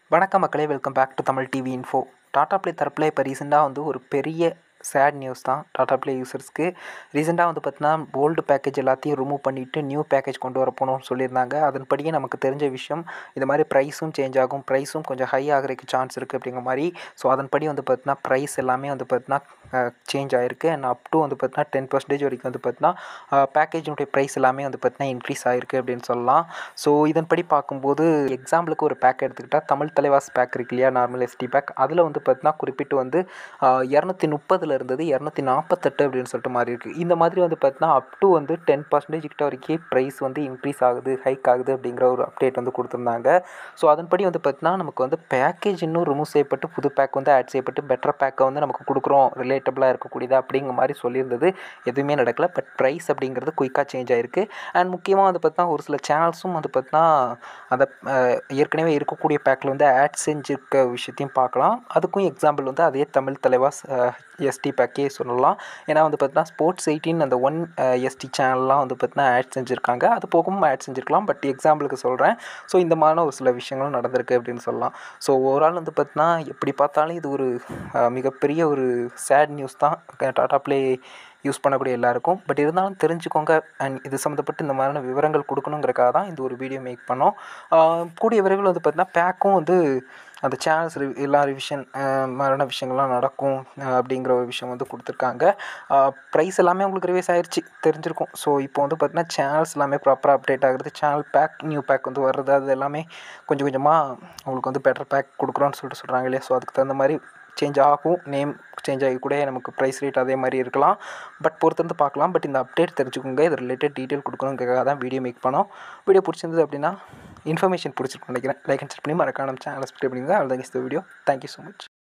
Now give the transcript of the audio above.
வணக்கம் மக்களே welcome back to Tamil TV info Tata Play தரப்பில் இப்போ ரீசெண்டாக வந்து ஒரு பெரிய சேட் நியூஸ் தான் டாடா ப்ளே யூசர்ஸ்க்கு ரீசெண்டாக வந்து பார்த்தீங்கன்னா ஓல்டு பேக்கேஜ் எல்லாத்தையும் ரிமூவ் பண்ணிவிட்டு நியூ பேக்கேஜ் கொண்டு வர போகணும்னு சொல்லியிருந்தாங்க அதன்படியே நமக்கு தெரிஞ்ச விஷயம் இது மாதிரி ப்ரைஸும் சேஞ்ச் ஆகும் ப்ரைஸும் கொஞ்சம் ஹை ஆகிறதுக்கு சான்ஸ் இருக்குது அப்படிங்கிற மாதிரி ஸோ அதன்படி வந்து பார்த்தீங்கன்னா ப்ரைஸ் எல்லாமே வந்து பார்த்தீங்கன்னா சேஞ்ச் ஆகிருக்கு அண்ட் அப் டு வந்து பார்த்தீங்கன்னா டென் பர்சன்டேஜ் வரைக்கும் வந்து பார்த்தீங்கன்னா பேக்கேஜினுடைய ப்ரைஸ் எல்லாமே வந்து பார்த்தீங்கன்னா இன்க்ரீஸ் ஆகிருக்கு அப்படின்னு சொல்லலாம் ஸோ இதன்படி பார்க்கும்போது எக்ஸாம்பிளுக்கு ஒரு பேக் எடுத்துக்கிட்டால் தமிழ் தலைவாஸ் பேக் இருக்கு இல்லையா நார்மல் எஸ்டி பேக் அதில் வந்து பார்த்தீங்கன்னா குறிப்பிட்டு வந்து இரநூத்தி முப்பதில் இருந்தது இரநூத்தி நாற்பத்தெட்டு அப்படின்னு சொல்லிட்டு மாறி இருக்குது இந்த மாதிரி வந்து பார்த்தீங்கன்னா அப் டு வந்து டென் பர்சன்டேஜ் கிட்ட வரைக்கும் ப்ரைஸ் வந்து இன்க்ரீஸ் ஆகுது ஹைக் ஆகுது அப்படிங்கிற ஒரு அப்டேட் வந்து கொடுத்துருந்தாங்க ஸோ அதன்படி வந்து பார்த்தீங்கன்னா நமக்கு வந்து பேக்கேஜ் இன்னும் ரிமூவ் செய்யப்பட்டு புது பேக் வந்து ஆட் செய்யப்பட்டு பெட்டர் பேக்கை வந்து நமக்கு கொடுக்குறோம் ரிலேட்டபிளாக இருக்கக்கூடியது அப்படிங்கிற மாதிரி சொல்லியிருந்தது எதுவுமே நடக்கலை பட் ப்ரைஸ் அப்படிங்கிறது குயிக்காக சேஞ்ச் ஆகிருக்கு அண்ட் முக்கியமாக வந்து பார்த்தீங்கன்னா ஒரு சில சேனல்ஸும் வந்து பார்த்தீங்கன்னா அதை ஏற்கனவே இருக்கக்கூடிய பேக்கில் வந்து ஆட் செஞ்சுருக்க விஷயத்தையும் பார்க்கலாம் அதுக்கும் எக்ஸாம்பிள் வந்து அதே தமிழ் தலைவாஸ் எஸ்டி பேக்கே சொல்லலாம் ஏன்னா வந்து பார்த்தீங்கன்னா ஸ்போர்ட்ஸ் எயிட்டின் அந்த ஒன் எஸ்டி சேனல்லாம் வந்து பார்த்தீங்கன்னா ஆட் செஞ்சுருக்காங்க அது போகவும் ஆட் செஞ்சுருக்கலாம் பட் எக்ஸாம்பிளுக்கு சொல்கிறேன் ஸோ இந்த மாதிரியான ஒரு சில விஷயங்களும் நடந்திருக்கு அப்படின்னு சொல்லலாம் ஸோ ஓவரால் வந்து பார்த்தீங்கன்னா எப்படி பார்த்தாலும் இது ஒரு மிகப்பெரிய ஒரு சேட் நியூஸ் தான் டாடா ப்ளே யூஸ் பண்ணக்கூடிய எல்லாருக்கும் பட் இருந்தாலும் தெரிஞ்சுக்கோங்க அண்ட் இது சம்மந்தப்பட்டு இந்த மாதிரியான விவரங்கள் கொடுக்கணுங்கிறக்காக தான் இந்த ஒரு வீடியோ மேக் பண்ணோம் கூடிய விரைவில் வந்து பார்த்தீங்கன்னா பேக்கும் வந்து அந்த சேனல்ஸ் ரி எல்லா ரிவிஷன் மாதிரியான விஷயங்கள்லாம் நடக்கும் அப்படிங்கிற ஒரு விஷயம் வந்து கொடுத்துருக்காங்க ப்ரைஸ் எல்லாமே உங்களுக்கு ரிவைஸ் ஆயிடுச்சு தெரிஞ்சிருக்கும் ஸோ இப்போ வந்து பார்த்தீங்கன்னா சேனல்ஸ் எல்லாமே ப்ராப்பராக அப்டேட் ஆகுறது சேனல் பேக் நியூ பேக் வந்து வர்றது அது எல்லாமே கொஞ்சம் கொஞ்சமாக உங்களுக்கு வந்து பெட்டர் பேக் கொடுக்குறோன்னு சொல்லிட்டு சொல்கிறாங்க இல்லையா ஸோ அதுக்கு தகுந்த மாதிரி சேஞ்ச் ஆகும் நேம் சேஞ்ச் ஆகி கூட நமக்கு ப்ரைஸ் ரேட் அதே மாதிரி இருக்கலாம் பட் பொறுத்திருந்து பார்க்கலாம் பட் இந்த அப்டேட் தெரிஞ்சுக்கோங்க இது ரிலேட்டட் டீட்டெயில் கொடுக்கணுங்கிறதுக்காக தான் வீடியோ மேக் பண்ணோம் வீடியோ பிடிச்சிருந்தது அப்படின்னா இன்ஃபர்மேஷன் பிடிச்சிருக்கு நினைக்கிறேன் லைக் அண்ட் செட் பண்ணி மறக்காம சேனலை சப்ஸ்கிரைப் பண்ணிங்க அவ்வளோதான் இந்த வீடியோ தேங்க்யூ ஸோ மச்